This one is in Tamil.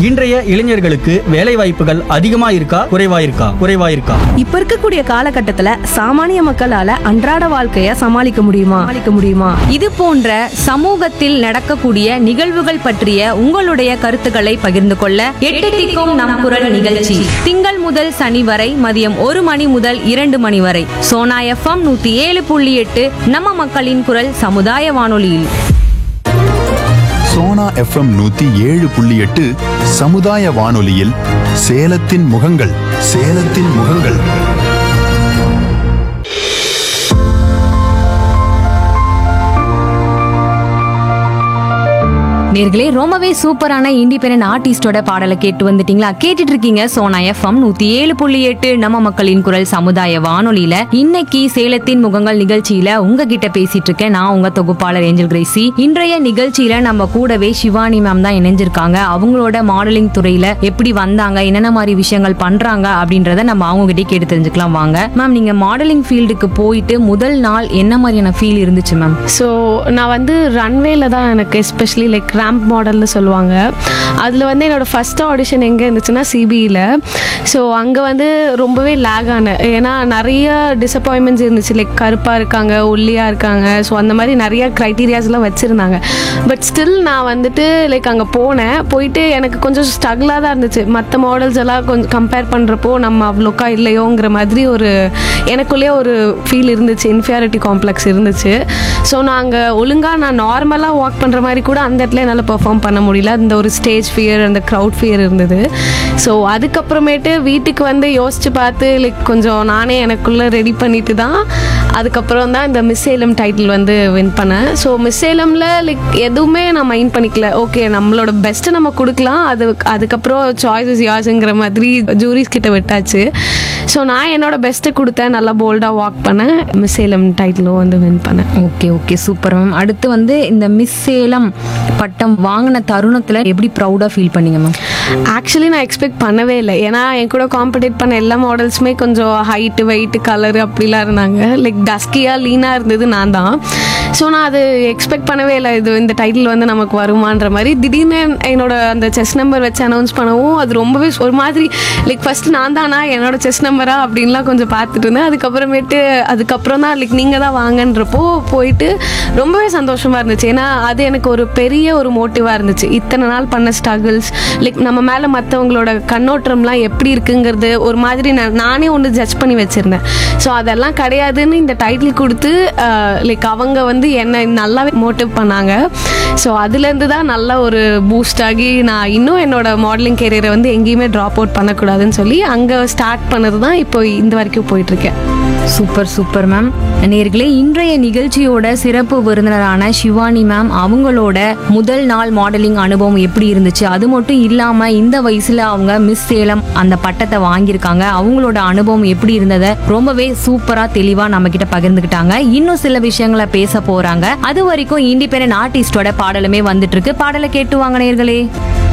இன்றைய இளைஞர்களுக்கு வேலை வாய்ப்புகள் அதிகமா இருக்கா குறைவா இருக்கா குறைவா இருக்கா இப்ப இருக்கக்கூடிய காலகட்டத்துல சாமானிய மக்களால அன்றாட வாழ்க்கைய சமாளிக்க முடியுமா சமாளிக்க முடியுமா இது போன்ற சமூகத்தில் நடக்கக்கூடிய நிகழ்வுகள் பற்றிய உங்களுடைய கருத்துக்களை பகிர்ந்து கொள்ள எட்டு திக்கும் நம் குரல் நிகழ்ச்சி திங்கள் முதல் சனி வரை மதியம் ஒரு மணி முதல் இரண்டு மணி வரை சோனா எஃப்எம் நூத்தி ஏழு புள்ளி எட்டு நம்ம மக்களின் குரல் சமுதாய வானொலியில் சோனா எஃப்எம் நூத்தி ஏழு புள்ளி எட்டு சமுதாய வானொலியில் சேலத்தின் முகங்கள் சேலத்தின் முகங்கள் நேர்களே ரொம்பவே சூப்பரான இண்டிபெண்டன்ட் ஆர்டிஸ்டோட பாடலை கேட்டு வந்துட்டீங்களா கேட்டுட்டு இருக்கீங்க சோனா எஃப்எம் நூத்தி ஏழு புள்ளி எட்டு நம்ம மக்களின் குரல் சமுதாய வானொலியில இன்னைக்கு சேலத்தின் முகங்கள் நிகழ்ச்சியில உங்ககிட்ட பேசிட்டு இருக்கேன் நான் உங்க தொகுப்பாளர் ஏஞ்சல் கிரேசி இன்றைய நிகழ்ச்சியில நம்ம கூடவே சிவானி மேம் தான் இணைஞ்சிருக்காங்க அவங்களோட மாடலிங் துறையில எப்படி வந்தாங்க என்னென்ன மாதிரி விஷயங்கள் பண்றாங்க அப்படின்றத நம்ம அவங்க கிட்டே கேட்டு தெரிஞ்சுக்கலாம் வாங்க மேம் நீங்க மாடலிங் ஃபீல்டுக்கு போயிட்டு முதல் நாள் என்ன மாதிரியான ஃபீல் இருந்துச்சு மேம் ஸோ நான் வந்து ரன்வேல தான் எனக்கு எஸ்பெஷலி லைக் ரேம்ப் மாடல்னு சொல்லுவாங்க அதில் வந்து என்னோடய ஃபஸ்ட் ஆடிஷன் எங்கே இருந்துச்சுன்னா சிபியில் ஸோ அங்கே வந்து ரொம்பவே லேக் ஆனேன் ஏன்னா நிறைய டிசப்பாயின்மெண்ட்ஸ் இருந்துச்சு லைக் கருப்பாக இருக்காங்க ஒல்லியாக இருக்காங்க ஸோ அந்த மாதிரி நிறைய க்ரைட்டீரியாஸ்லாம் வச்சுருந்தாங்க பட் ஸ்டில் நான் வந்துட்டு லைக் அங்கே போனேன் போயிட்டு எனக்கு கொஞ்சம் ஸ்ட்ரகிளாக தான் இருந்துச்சு மற்ற மாடல்ஸ் எல்லாம் கொஞ்சம் கம்பேர் பண்ணுறப்போ நம்ம அவ்வளோக்கா இல்லையோங்கிற மாதிரி ஒரு எனக்குள்ளேயே ஒரு ஃபீல் இருந்துச்சு இன்ஃபியாரிட்டி காம்ப்ளெக்ஸ் இருந்துச்சு ஸோ நான் அங்கே ஒழுங்காக நான் நார்மலாக வாக் பண்ணுற மாதிரி கூட அந்த இடத்துல என்னால் பெர்ஃபார்ம் பண்ண முடியல அந்த ஒரு ஸ்டேஜ் ஃபியர் அந்த க்ரௌட் ஃபியர் இருந்தது ஸோ அதுக்கப்புறமேட்டு வீட்டுக்கு வந்து யோசிச்சு பார்த்து லைக் கொஞ்சம் நானே எனக்குள்ளே ரெடி பண்ணிட்டு தான் அதுக்கப்புறம் தான் இந்த மிஸ் சேலம் டைட்டில் வந்து வின் பண்ணேன் ஸோ மிஸ் சேலமில் லைக் எதுவுமே நான் மைண்ட் பண்ணிக்கல ஓகே நம்மளோட பெஸ்ட்டை நம்ம கொடுக்கலாம் அது அதுக்கப்புறம் சாய்ஸஸ் யார்ஸுங்கிற மாதிரி ஜூரிஸ் கிட்ட விட்டாச்சு ஸோ நான் என்னோட பெஸ்ட்டை கொடுத்தேன் நல்லா போல்டாக வாக் பண்ணேன் மிஸ் சேலம் டைட்டிலும் வந்து வின் பண்ணேன் ஓகே ஓகே சூப்பர் மேம் அடுத்து வந்து இந்த மிஸ் சேலம் பட்டம் வாங்கின தருணத்துல எப்படி ப்ரௌடா ஃபீல் பண்ணீங்க மேம் ஆக்சுவலி நான் எக்ஸ்பெக்ட் பண்ணவே இல்லை ஏன்னா என் கூட காம்படிட் பண்ண எல்லா மாடல்ஸுமே கொஞ்சம் ஹைட்டு வெயிட்டு கலரு அப்படிலாம் இருந்தாங்க லைக் டஸ்கியாக லீனாக இருந்தது நான் தான் ஸோ நான் அது எக்ஸ்பெக்ட் பண்ணவே இல்லை இது இந்த டைட்டில் வந்து நமக்கு வருமான்ற மாதிரி திடீர்னு என்னோட அந்த செஸ் நம்பர் வச்சு அனௌன்ஸ் பண்ணவும் அது ரொம்பவே ஒரு மாதிரி லைக் ஃபர்ஸ்ட் நான் தானா என்னோட செஸ் நம்பரா அப்படின்லாம் கொஞ்சம் பார்த்துட்டு இருந்தேன் அதுக்கப்புறமேட்டு அதுக்கப்புறம் தான் லைக் நீங்கள் தான் வாங்கன்றப்போ போயிட்டு ரொம்பவே சந்தோஷமாக இருந்துச்சு ஏன்னா அது எனக்கு ஒரு பெரிய ஒரு மோட்டிவாக இருந்துச்சு இத்தனை நாள் பண்ண ஸ்ட்ரகிள்ஸ் லைக் நம்ம மேலே மற்றவங்களோட கண்ணோட்டம்லாம் எப்படி இருக்குங்கிறது ஒரு மாதிரி நான் நானே ஒன்று ஜட்ஜ் பண்ணி வச்சுருந்தேன் ஸோ அதெல்லாம் கிடையாதுன்னு இந்த டைட்டில் கொடுத்து லைக் அவங்க வந்து என்னை நல்லாவே மோட்டிவ் பண்ணாங்க ஸோ அதுலேருந்து தான் நல்ல ஒரு பூஸ்ட் ஆகி நான் இன்னும் என்னோட மாடலிங் கெரியரை வந்து எங்கேயுமே ட்ராப் அவுட் பண்ணக்கூடாதுன்னு சொல்லி அங்கே ஸ்டார்ட் பண்ணது தான் இப்போ இந்த வரைக்கும் போயிட்டுருக்கேன் சூப்பர் சூப்பர் மேம் நேர்களே இன்றைய நிகழ்ச்சியோட சிறப்பு விருந்தினரான சிவானி மேம் அவங்களோட முதல் நாள் மாடலிங் அனுபவம் எப்படி இருந்துச்சு அது மட்டும் இல்லாம இந்த வயசுல அவங்க மிஸ் சேலம் அந்த பட்டத்தை வாங்கியிருக்காங்க அவங்களோட அனுபவம் எப்படி இருந்ததை ரொம்பவே சூப்பரா தெளிவா நம்ம கிட்ட பகிர்ந்துக்கிட்டாங்க இன்னும் சில விஷயங்களை பேச போறாங்க அது வரைக்கும் இண்டிபெண்டன்ட் ஆர்டிஸ்டோட பாடலுமே வந்துட்டு இருக்கு பாடலை கேட்டு வாங்க நேர்களே